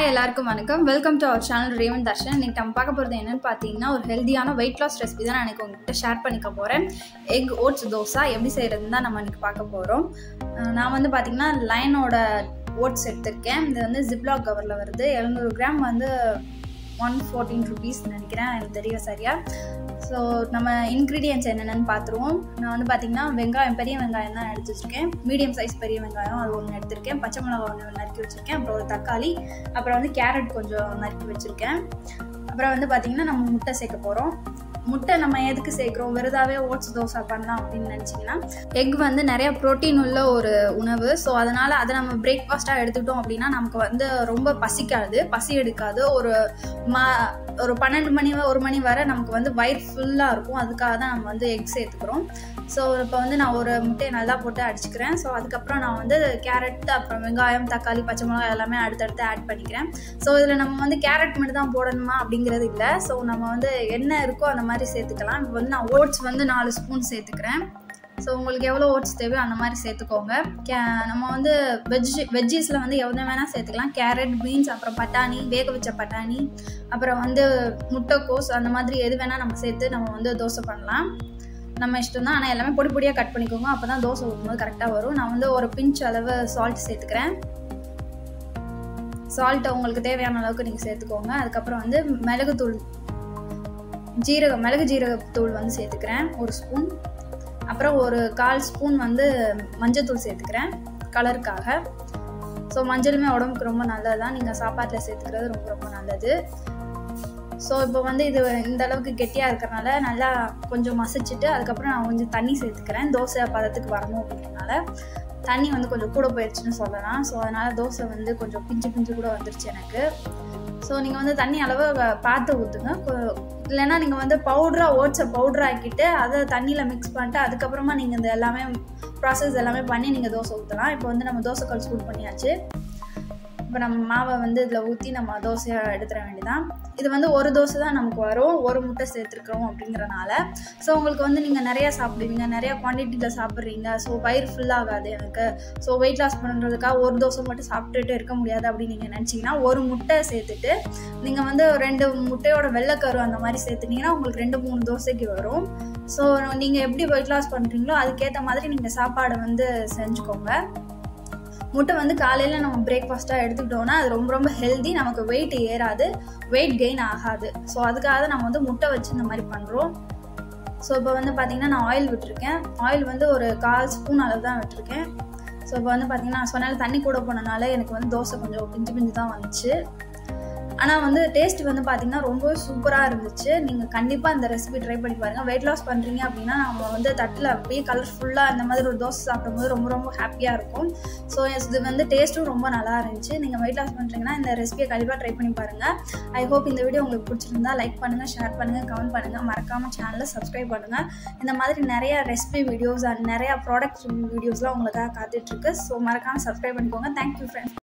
hi எல்லாருக்கும் வணக்கம் welcome to our channel Revan Darshan இன்னைக்கு நம்ம பார்க்க போகிறது என்னன்னு பார்த்தீங்கன்னா ஒரு ஹெல்தியான வெயிட் லாஸ் ரெசிபி தான் நான் எனக்கு உங்ககிட்ட ஷேர் பண்ணிக்க போகிறேன் எக் ஓட்ஸ் தோசை எப்படி செய்கிறதுன்னு தான் நம்ம இன்னைக்கு பார்க்க போகிறோம் நான் வந்து பார்த்தீங்கன்னா லைனோட ஓட்ஸ் எடுத்திருக்கேன் இது வந்து ஜிப்லாக் கவரில் வருது எழுநூறு கிராம் வந்து ஒன் ஃபோர்டீன் ருபீஸ் நினைக்கிறேன் எனக்கு தெரியல சரியா ஸோ நம்ம இன்க்ரீடியன்ஸ் என்னென்னு பார்த்துருவோம் நான் வந்து பார்த்தீங்கன்னா வெங்காயம் பெரிய வெங்காயம் தான் எடுத்து வச்சுருக்கேன் மீடியம் சைஸ் பெரிய வெங்காயம் அது ஒன்று எடுத்திருக்கேன் பச்சை மிளகா ஒன்று நறுக்கி வச்சுருக்கேன் அப்புறம் ஒரு தக்காளி அப்புறம் வந்து கேரட் கொஞ்சம் நறுக்கி வச்சுருக்கேன் அப்புறம் வந்து பார்த்திங்கன்னா நம்ம முட்டை சேர்க்க போகிறோம் முட்டை நம்ம எதுக்கு சேர்க்குறோம் வெறுதாவே ஓட்ஸ் தோசை பண்ணலாம் அப்படின்னு நினச்சிங்கன்னா எக் வந்து நிறைய ப்ரோட்டீன் உள்ள ஒரு உணவு ஸோ அதனால் அதை நம்ம பிரேக்ஃபாஸ்ட்டாக எடுத்துக்கிட்டோம் அப்படின்னா நமக்கு வந்து ரொம்ப பசிக்காது பசி எடுக்காது ஒரு மா ஒரு பன்னெண்டு மணி ஒரு மணி வரை நமக்கு வந்து வயிறு ஃபுல்லாக இருக்கும் அதுக்காக தான் நம்ம வந்து எக் சேர்த்துக்கிறோம் ஸோ இப்போ வந்து நான் ஒரு முட்டையை நல்லா போட்டு அடிச்சுக்கிறேன் ஸோ அதுக்கப்புறம் நான் வந்து கேரட் அப்புறம் வெங்காயம் தக்காளி பச்சை மிளகாய் எல்லாமே அடுத்தடுத்து ஆட் பண்ணிக்கிறேன் ஸோ இதில் நம்ம வந்து கேரட் மட்டும் தான் போடணுமா அப்படிங்கிறது இல்லை ஸோ நம்ம வந்து என்ன இருக்கோ அந்த மாதிரி சேர்த்துக்கலாம் இப்போ வந்து நான் ஓட்ஸ் வந்து நாலு ஸ்பூன் சேர்த்துக்கிறேன் ஸோ உங்களுக்கு எவ்வளோ ஓட்ஸ் தேவையோ அந்த மாதிரி சேர்த்துக்கோங்க கே நம்ம வந்து வெஜ் வெஜ்ஜீஸில் வந்து எவ்வளோ வேணால் சேர்த்துக்கலாம் கேரட் பீன்ஸ் அப்புறம் பட்டாணி வேக வச்ச பட்டாணி அப்புறம் வந்து முட்டைக்கோஸ் அந்த மாதிரி எது வேணால் நம்ம சேர்த்து நம்ம வந்து தோசை பண்ணலாம் நம்ம இஷ்டம் தான் ஆனால் எல்லாமே பொடி பொடியாக கட் பண்ணிக்கோங்க அப்போ தான் தோசை ஊற்றும்போது கரெக்டாக வரும் நான் வந்து ஒரு பிஞ்ச் அளவு சால்ட் சேர்த்துக்கிறேன் சால்ட்டை உங்களுக்கு தேவையான அளவுக்கு நீங்கள் சேர்த்துக்கோங்க அதுக்கப்புறம் வந்து மிளகுத்தூள் ஜீரகம் மிளகு ஜீரகத்தூள் வந்து சேர்த்துக்கிறேன் ஒரு ஸ்பூன் அப்புறம் ஒரு கால் ஸ்பூன் வந்து மஞ்சத்தூள் சேர்த்துக்கிறேன் கலருக்காக ஸோ மஞ்சளுமே உடம்புக்கு ரொம்ப நல்லது தான் நீங்கள் சாப்பாட்டில் சேர்த்துக்கிறது ரொம்ப ரொம்ப நல்லது ஸோ இப்போ வந்து இது இந்த அளவுக்கு கெட்டியாக இருக்கிறனால நல்லா கொஞ்சம் மசிச்சுட்டு அதுக்கப்புறம் நான் கொஞ்சம் தண்ணி சேர்த்துக்கிறேன் தோசை பதத்துக்கு வரணும் அப்படின்றனால தண்ணி வந்து கொஞ்சம் கூட போயிடுச்சுன்னு சொல்லலாம் ஸோ அதனால் தோசை வந்து கொஞ்சம் பிஞ்சு பிஞ்சு கூட வந்துருச்சு எனக்கு ஸோ நீங்கள் வந்து தண்ணி அளவு பார்த்து ஊற்றுங்க இல்லைன்னா நீங்கள் வந்து பவுட்ராக ஓட்ஸை பவுட்ரு ஆக்கிட்டு அதை தண்ணியில் மிக்ஸ் பண்ணிட்டு அதுக்கப்புறமா நீங்கள் இந்த எல்லாமே ப்ராசஸ் எல்லாமே பண்ணி நீங்கள் தோசை ஊற்றலாம் இப்போ வந்து நம்ம தோசைக்கல் சூட் பண்ணியாச்சு இப்போ நம்ம மாவை வந்து இதில் ஊற்றி நம்ம தோசையை எடுத்துட வேண்டியதான் இது வந்து ஒரு தோசை தான் நமக்கு வரும் ஒரு முட்டை சேர்த்துருக்குறோம் அப்படிங்கிறனால ஸோ உங்களுக்கு வந்து நீங்கள் நிறையா சாப்பிடுவீங்க நிறையா குவான்டிட்டியில் சாப்பிட்றீங்க ஸோ வயிறு ஃபுல்லாகாது எனக்கு ஸோ வெயிட் லாஸ் பண்ணுறதுக்காக ஒரு தோசை மட்டும் சாப்பிட்டுட்டு இருக்க முடியாது அப்படின்னு நீங்கள் நினச்சிங்கன்னா ஒரு முட்டை சேர்த்துட்டு நீங்கள் வந்து ரெண்டு முட்டையோட வெள்ளைக்கரு அந்த மாதிரி சேர்த்துனீங்கன்னா உங்களுக்கு ரெண்டு மூணு தோசைக்கு வரும் ஸோ நீங்கள் எப்படி வெயிட் லாஸ் பண்ணுறீங்களோ அதுக்கேற்ற மாதிரி நீங்கள் சாப்பாடை வந்து செஞ்சுக்கோங்க முட்டை வந்து காலையில் நம்ம பிரேக்ஃபாஸ்ட்டாக எடுத்துக்கிட்டோம்னா அது ரொம்ப ரொம்ப ஹெல்தி நமக்கு வெயிட் ஏறாது வெயிட் கெயின் ஆகாது ஸோ அதுக்காக தான் நம்ம வந்து முட்டை வச்சு இந்த மாதிரி பண்ணுறோம் ஸோ இப்போ வந்து பார்த்திங்கன்னா நான் ஆயில் விட்டுருக்கேன் ஆயில் வந்து ஒரு கால் ஸ்பூன் அளவு தான் விட்டுருக்கேன் ஸோ இப்போ வந்து பார்த்திங்கன்னா நான் சொன்னால தண்ணி கூட போனனால எனக்கு வந்து தோசை கொஞ்சம் பிஞ்சு பிஞ்சு தான் வந்துச்சு ஆனால் வந்து டேஸ்ட் வந்து பார்த்திங்கன்னா ரொம்பவே சூப்பராக இருந்துச்சு நீங்கள் கண்டிப்பாக இந்த ரெசிபி ட்ரை பண்ணி பாருங்கள் வெயிட் லாஸ் பண்ணுறீங்க அப்படின்னா நம்ம வந்து தட்டில் அப்படியே கலர்ஃபுல்லாக இந்த மாதிரி ஒரு தோசை சாப்பிடும்போது ரொம்ப ரொம்ப ஹாப்பியாக இருக்கும் ஸோ இது வந்து டேஸ்ட்டும் ரொம்ப நல்லா இருந்துச்சு நீங்கள் வெயிட் லாஸ் பண்ணுறீங்கன்னா இந்த ரெசிபியை கண்டிப்பாக ட்ரை பண்ணி பாருங்கள் ஐ ஹோப் இந்த வீடியோ உங்களுக்கு பிடிச்சிருந்தா லைக் பண்ணுங்கள் ஷேர் பண்ணுங்கள் கமெண்ட் பண்ணுங்கள் மறக்காமல் சேனலை சப்ஸ்கிரைப் பண்ணுங்கள் இந்த மாதிரி நிறைய ரெசிபி வீடியோஸ் அண்ட் நிறையா ப்ராடக்ட் வீடியோஸ்லாம் உங்களுக்காக காத்துட்ருக்கு ஸோ மறக்காமல் சப்ஸ்கிரைப் பண்ணிக்கோங்க தேங்க்யூ ஃப்ரெண்ட்ஸ்